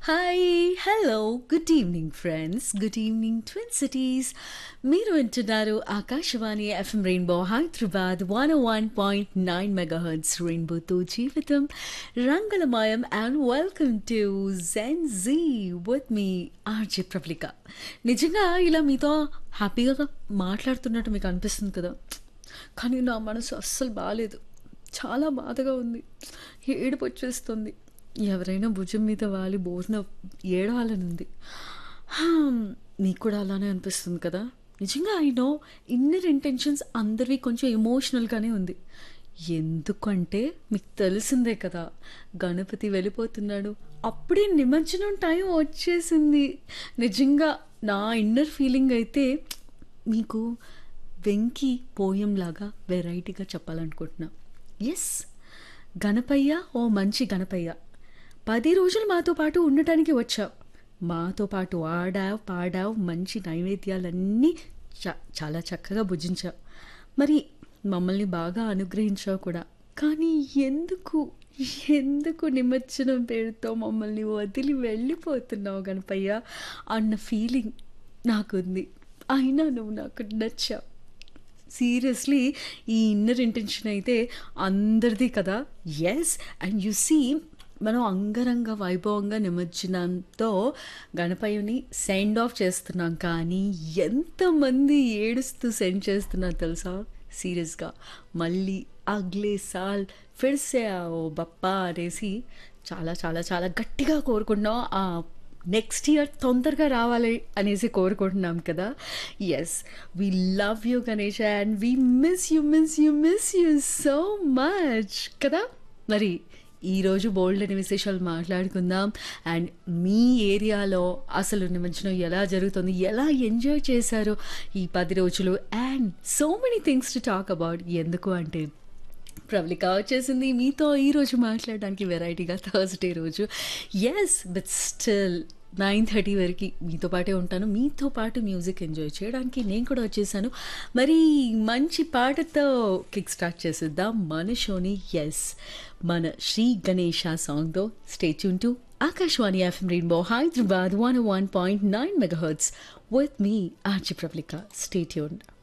hi hello good evening friends good evening twin cities మీరు వింటున్నారు Akashvani FM Rainbow Hyderabad one one point nine megahertz రెయిన్బోతో జీవితం రంగులమయం and welcome to Gen Z with me RJ Pravallika నిజంగా ఇలా మీతో హ్యాపీగా మాట్లాడుతున్నట్టు మీకు అనిపిస్తుంది కదా కానీ నా మనసు అస్సలు బాగాలేదు చాలా బాధగా ఉంది ఏడుపు వచ్చేస్తుంది ఎవరైనా భుజం మీద వాలి బోర్న ఏడవాలని ఉంది హామ్, మీకు కూడా అలానే అనిపిస్తుంది కదా నిజంగా ఐ నో ఇన్నర్ ఇంటెన్షన్స్ అందరివి కొంచెం ఎమోషనల్గానే ఉంది ఎందుకంటే మీకు తెలిసిందే కదా గణపతి వెళ్ళిపోతున్నాడు అప్పుడే నిమజ్జనం టైం వచ్చేసింది నిజంగా నా ఇన్నర్ ఫీలింగ్ అయితే మీకు వెంకి పోయంలాగా వెరైటీగా చెప్పాలనుకుంటున్నా ఎస్ గణపయ్య ఓ మంచి గణపయ్య పది రోజులు మాతో పాటు ఉండటానికి వచ్చావు మాతో పాటు ఆడావు పాడావు మంచి నైవేద్యాలన్నీ చా చాలా చక్కగా భుజించావు మరి మమ్మల్ని బాగా అనుగ్రహించావు కూడా కానీ ఎందుకు ఎందుకు నిమజ్జనం పేరుతో మమ్మల్ని వదిలి వెళ్ళిపోతున్నావు గణపయ్య అన్న ఫీలింగ్ నాకుంది అయినా నువ్వు నాకు నచ్చావు సీరియస్లీ ఈ ఇన్నర్ ఇంటెన్షన్ అయితే అందరిది కదా ఎస్ అండ్ యు సీ మనం అంగరంగ వైభవంగా నిమజ్జనంతో గణపయ్యని సెండ్ ఆఫ్ చేస్తున్నాం కానీ ఎంతమంది ఏడుస్తూ సెండ్ చేస్తున్నారు తెలుసా సీరియస్గా మళ్ళీ అగ్లే సాల్ ఫిర్సే ఓ బప్పా అనేసి చాలా చాలా చాలా గట్టిగా కోరుకుంటున్నాం ఆ నెక్స్ట్ ఇయర్ తొందరగా రావాలి అనేసి కోరుకుంటున్నాం కదా yes we love you Ganesh and we miss you miss you miss you so much కదా మరి ఈరోజు బోల్డ్ అనే విశేషాలు మాట్లాడుకుందాం అండ్ మీ ఏరియాలో అసలు నిమజ్జనం ఎలా జరుగుతుంది ఎలా ఎంజాయ్ చేశారో ఈ పది రోజులు and so many things to talk about ఎందుకు అంటే ప్రవళిక వచ్చేసింది మీతో ఈరోజు మాట్లాడడానికి వెరైటీగా థర్స్డే రోజు yes but still nine thirty వరకు మీతో పాటే ఉంటాను మీతో పాటు మ్యూజిక్ ఎంజాయ్ చేయడానికి నేను కూడా వచ్చేసాను మరి మంచి పాటతో కిక్ స్టార్ట్ చేసేద్దాం మన షోని ఎస్ మన శ్రీ గణేష సాంగ్తో stay tune to Akashvani FM Rainbow Hyderabad one one point nine megahertz with me RJ Pravallika stay tune